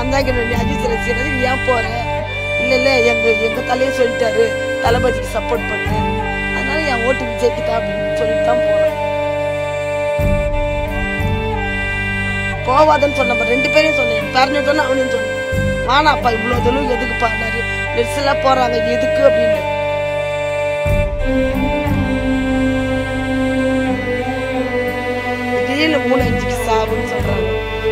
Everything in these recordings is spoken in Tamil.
நான் தான் இங்க நீ அஜித் ரசிகர் நீ ஏன் போற இல்ல இல்ல எங்க எங்க தலையே சொல்லிட்டாரு தளபதிக்கு சப்போர்ட் பண்ணு அதனால என் ஓட்டு விஜய்க்கு தான் அப்படின்னு சொல்லிட்டு தான் போனேன் போவாதன்னு சொன்ன ரெண்டு பேரையும் சொன்னேன் பேரனே சொன்ன அவனையும் சொன்னேன் வானாப்பா இவ்வளவு தூரம் எதுக்கு பாடினாரு நெர்ஸ்ல போறாங்க எதுக்கு அப்படின்னு திடீர்னு மூணு அஞ்சுக்கு சாவுன்னு சொல்றாங்க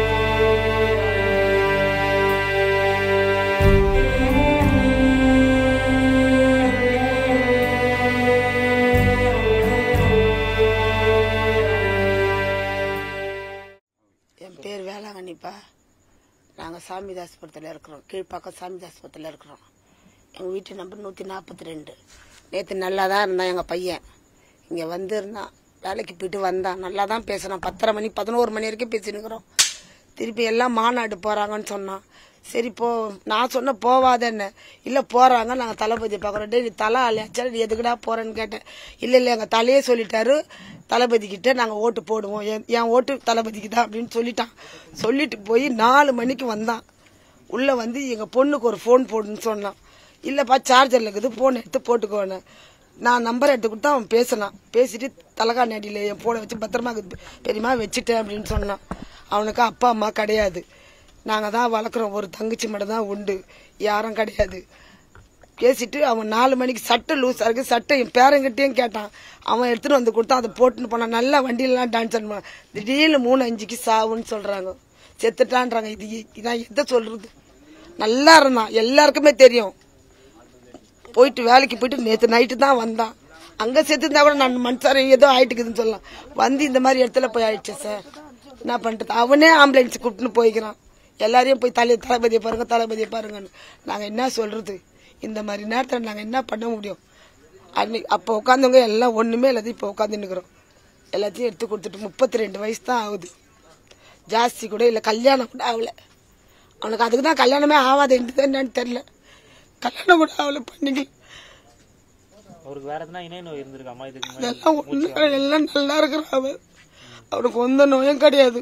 என் பேர் வேளாங்கண்ணிப்பா நாங்கள் சாமிதாஸ்புரத்தில் இருக்கிறோம் கீழ்ப்பாக்கம் சாமிதாஸ்புரத்தில் இருக்கிறோம் எங்கள் வீட்டு நம்பர் நூற்றி நாற்பத்தி ரெண்டு நேற்று நல்லா தான் இருந்தான் எங்கள் பையன் இங்கே வந்திருந்தான் வேலைக்கு போயிட்டு வந்தான் நல்லா தான் பேசினான் பத்தரை மணி பதினோரு மணி வரைக்கும் பேசினுக்கிறோம் திருப்பி எல்லாம் மாநாடு போகிறாங்கன்னு சொன்னான் சரி போ நான் சொன்ன போவாதேன்னு இல்லை போகிறாங்க நாங்கள் தளபதி பார்க்குறோம் டேய் நீ தலை அலையாச்சா நீ எதுக்குடா போகிறேன்னு கேட்டேன் இல்லை இல்லை எங்கள் தலையே சொல்லிட்டாரு தளபதி கிட்ட நாங்கள் ஓட்டு போடுவோம் என் என் ஓட்டு தளபதிக்கு தான் அப்படின்னு சொல்லிட்டான் சொல்லிட்டு போய் நாலு மணிக்கு வந்தான் உள்ளே வந்து எங்கள் பொண்ணுக்கு ஒரு ஃபோன் போடுன்னு சொன்னான் இல்லைப்பா சார்ஜரில் இருக்குது ஃபோன் எடுத்து போட்டுக்கோன்னு நான் நம்பர் எடுத்து கொடுத்தா அவன் பேசினான் பேசிட்டு தலகாணி அடியில் என் ஃபோனை வச்சு பத்திரமா இருக்குது பெரியமா வச்சுட்டேன் அப்படின்னு சொன்னான் அவனுக்கு அப்பா அம்மா கிடையாது நாங்கள் தான் வளர்க்குறோம் ஒரு தங்கச்சி மட்டும் தான் உண்டு யாரும் கிடையாது பேசிட்டு அவன் நாலு மணிக்கு சட்டை லூஸாக இருக்கு சட்டை என் பேரங்கிட்டையும் கேட்டான் அவன் எடுத்துட்டு வந்து கொடுத்தான் அதை போட்டுன்னு போனான் நல்லா வண்டியிலலாம் டான்ஸ் பண்ணான் திடீர்னு மூணு அஞ்சுக்கு சாவுன்னு சொல்றாங்க செத்துட்டான்றாங்க இது இதான் எதை சொல்றது நல்லா இருந்தான் எல்லாருக்குமே தெரியும் போயிட்டு வேலைக்கு போயிட்டு நேற்று நைட்டு தான் வந்தான் அங்கே செத்துருந்தா கூட நான் மனுஷன் ஏதோ ஆயிட்டுக்குதுன்னு சொல்லலாம் வந்து இந்த மாதிரி இடத்துல போய் ஆயிடுச்சு சார் என்ன பண்ணுறது அவனே ஆம்புலன்ஸ் கூப்பிட்டுன்னு போய்க்கிறான் எல்லாரையும் போய் தலை தளபதியை பாருங்க தளபதியை பாருங்கன்னு நாங்கள் என்ன சொல்றது இந்த மாதிரி நேரத்தில் நாங்கள் என்ன பண்ண முடியும் அன்னைக்கு அப்போ உட்காந்தவங்க எல்லாம் ஒன்றுமே இல்லாத இப்போ உட்காந்துன்னுக்குறோம் எல்லாத்தையும் எடுத்து கொடுத்துட்டு முப்பத்தி ரெண்டு வயசு தான் ஆகுது ஜாஸ்தி கூட இல்லை கல்யாணம் கூட ஆகல அவனுக்கு அதுக்கு தான் கல்யாணமே ஆகாது என்னன்னு தெரியல கல்யாணம் கூட ஆகல பண்ணிக்கல அவருக்கு வேற எதுனா இணை நோய் இருந்திருக்காமா இதுக்கு முன்னாடி? எல்லாம் ஒண்ணு எல்லாம் நல்லா இருக்கிறான் அவன் அவனுக்கு எந்த நோயும் கிடையாது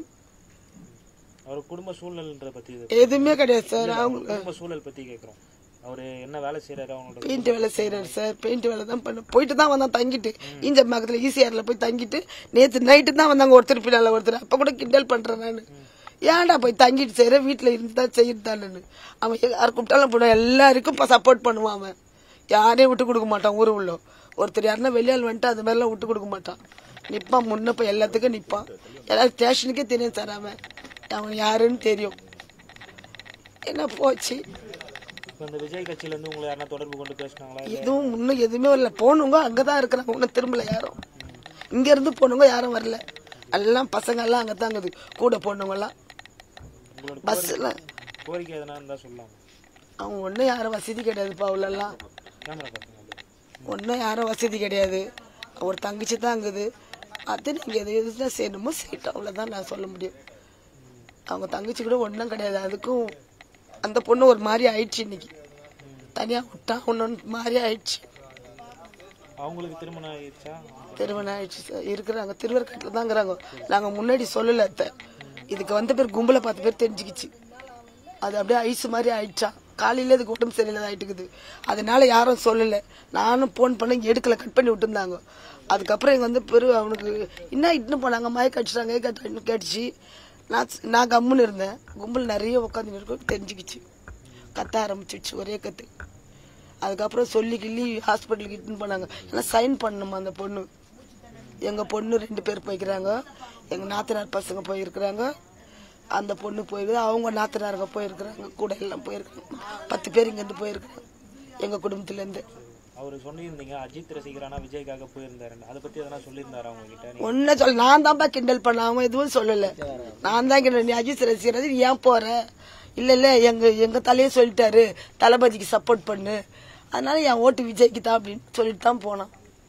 அவர் குடும்ப சூழல்ன்ற பத்தி இது- எதுவுமே கிடையாது சார் அவங்க குடும்ப சூழல் பத்தி கேக்குறோம் அவரு என்ன வேலை செய்யறாரு அவங்களோட பெயிண்ட் வேலை செய்யறாரு சார் பெயிண்ட் வேலை தான் பண்ண போயிட்டு தான் வந்தான் தங்கிட்டு ஈஞ்ச பக்கத்துல ஈசிஆர்ல போய் தங்கிட்டு நேத்து நைட்டு தான் வந்தாங்க ஒருத்தர் பின்னால ஒருத்தர் அப்ப கூட கிண்டல் பண்றேன் நானு ஏன்டா போய் தங்கிட்டு செய்யற வீட்டுல இருந்து தான் செய்யறதானு அவன் யார் கூப்பிட்டாலும் போன எல்லாருக்கும் சப்போர்ட் பண்ணுவான் அவன் யாரையும் விட்டு கொடுக்க மாட்டான் ஊரு உள்ள ஒருத்தர் யாருன்னா வெளியால் வந்துட்டு அது மாதிரிலாம் விட்டு கொடுக்க மாட்டான் நிப்பான் முன்ன போய் எல்லாத்துக்கும் நிப்பான் எல்லாரும் ஸ்டேஷனுக்கே தெரியும் சார் அவன் அவன் யாருன்னு தெரியும் என்ன போச்சு இப்ப இந்த விஜய் கட்சியில இருந்து உங்களை யாரா தொடர்பு கொண்டு பேசினாங்களா இல்ல எதுவும் இன்னும் எதுவுமே வரல போனவங்க அங்கதான் இருக்கிறாங்க ஒன்னும் திரும்பல யாரும் இங்க இருந்து போனவங்க யாரும் வரல எல்லாம் பசங்க எல்லாம் அங்கதான் இருக்குது கூட போனவங்க எல்லாம் உங்களோட பஸ்ல கோரிக்கை எதனா இருந்தா சொல்லலாம் அவங்க ஒன்றும் யாரும் வசதி கிடையாதுப்பா அவ்வளோலாம் கேமரா பாத்துங்க ஒன்றும் யாரும் வசதி கிடையாது ஒரு தங்கச்சி தான் இருக்குது அது நீங்கள் எது எதுதான் செய்யணுமோ செய்யட்டும் அவ்வளோதான் நான் சொல்ல முடியும் அவங்க தங்கச்சி கூட ஒன்றும் கிடையாது அதுக்கும் அந்த பொண்ணு ஒரு மாதிரி ஆயிடுச்சு இன்னைக்கு தனியாக விட்டா ஒன்று மாதிரி ஆயிடுச்சு அவங்களுக்கு திருமணம் ஆயிடுச்சா திருமணம் ஆயிடுச்சு சார் இருக்கிறாங்க திருவரக்கட்டில் தான் இருக்கிறாங்க நாங்கள் முன்னாடி சொல்லல அத்தை இதுக்கு வந்த பேர் கும்பலை பார்த்த பேர் தெரிஞ்சுக்கிச்சு அது அப்படியே ஐஸ் மாதிரி ஆயிடுச்சா காலையில இதுக்கு உடம்பு சரியில்லாத ஆயிட்டுக்குது அதனால யாரும் சொல்லல நானும் ஃபோன் பண்ணி எடுக்கல கட் பண்ணி விட்டுருந்தாங்க அதுக்கப்புறம் இங்க வந்து பெரு அவனுக்கு என்ன இட்டுன்னு போனாங்க மயக்க அடிச்சிட்டாங்க கேட்டு கேட்டுச்சு நான் நான் கம்முன்னு இருந்தேன் கும்பல் நிறைய உட்காந்து இருக்கும் தெரிஞ்சுக்கிச்சு கத்த ஆரம்பிச்சிடுச்சு ஒரே கத்து அதுக்கப்புறம் சொல்லி கிள்ளி ஹாஸ்பிட்டலுக்கு இட்டுன்னு போனாங்க ஏன்னா சைன் பண்ணணுமா அந்த பொண்ணு எங்கள் பொண்ணு ரெண்டு பேர் போய்க்கிறாங்க எங்கள் நாத்தனார் பசங்க போயிருக்கிறாங்க அந்த பொண்ணு போயிருக்கு அவங்க நாத்தனாருங்க போயிருக்கிறாங்க கூட எல்லாம் போயிருக்காங்க பத்து பேர் இங்கேருந்து போயிருக்காங்க எங்கள் குடும்பத்துலேருந்து அவரு சொல்லியிருந்தீங்க அஜித் ரசிகரானா விஜய்க்காக போயிருந்தாரு அதை பத்தி எதனா சொல்லியிருந்தாரு அவங்க கிட்ட நீங்க ஒன்னும் சொல்ல நான் தான்ப்பா கிண்டல் பண்ண அவங்க எதுவும் சொல்லல நான் தான் கிண்டல் நீ அஜித் ரசிகர் நீ ஏன் போற இல்ல இல்ல எங்க எங்க தலையே சொல்லிட்டாரு தளபதிக்கு சப்போர்ட் பண்ணு அதனால என் ஓட்டு விஜய்க்கு தான் அப்படின்னு சொல்லிட்டு தான் போனான்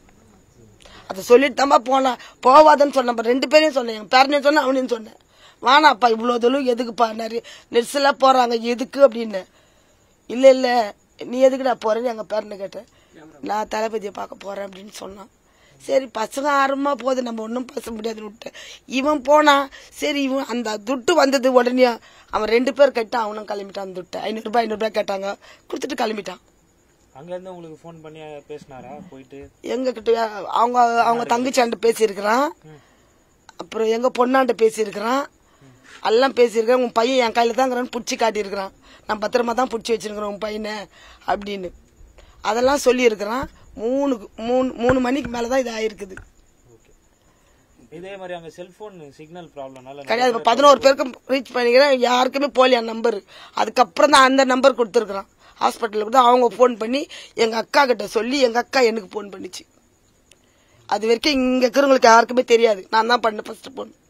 அதை சொல்லிட்டு தான்ப்பா போனான் போவாதன்னு சொன்னேன் ரெண்டு பேரையும் சொன்னேன் என் பேரனையும் சொன்னேன் அவனையும் சொன்னேன் வானாப்பா இவ்வளோ தூரம் எதுக்குப்பா நிறைய நெர்ஸ்லாம் போறாங்க எதுக்கு அப்படின்னு இல்ல இல்ல நீ எதுக்குடா போறேன்னு எங்க பேரனை கேட்டேன் நான் தளபதியை பார்க்க போறேன் அப்படின்னு சொன்னான் சரி பசங்க ஆரம்பமா போகுது நம்ம ஒன்றும் பேச முடியாதுன்னு விட்டேன் இவன் போனா சரி இவன் அந்த துட்டு வந்தது உடனே அவன் ரெண்டு பேர் கேட்டான் அவனும் கிளம்பிட்டான் அந்த துட்டு ஐநூறுரூபா ஐநூறுரூபா கேட்டாங்க கொடுத்துட்டு கிளம்பிட்டான் அங்க இருந்து உங்களுக்கு ஃபோன் பண்ணி பேசினாரா போயிட்டு எங்க கிட்ட அவங்க அவங்க தங்கச்சியாண்ட பேசியிருக்கிறான் அப்புறம் எங்க பொண்ணாண்ட பேசியிருக்கிறான் எல்லாம் பேசியிருக்கிறேன் உன் பையன் என் கையில தான் பிடிச்சி காட்டியிருக்கிறான் நான் பத்திரமா தான் பிடிச்சி வச்சிருக்கிறேன் உன் பையனை அப்படின்னு அதெல்லாம் சொல்லியிருக்கிறான் மூணு மூணு மூணு மணிக்கு மேலே தான் இது ஆயிருக்குது ஓகே இதே மாதிரி அங்க செல்போன் சிக்னல் ப்ராப்ளம்னால கிடையாது இப்போ பதினோரு பேருக்கு ரீச் பண்ணிக்கிறேன் யாருக்குமே போலியா நம்பர் அதுக்கப்புறம் தான் அந்த நம்பர் கொடுத்துருக்குறான் ஹாஸ்பிட்டலுக்கு கூட அவங்க ஃபோன் பண்ணி எங்கள் அக்கா கிட்ட சொல்லி எங்கள் அக்கா எனக்கு ஃபோன் பண்ணிச்சு அது வரைக்கும் இங்கே இருக்கிறவங்களுக்கு யாருக்குமே தெரியாது நான் தான் பண்ணேன் ஃபர்ஸ்ட் ஃபோன்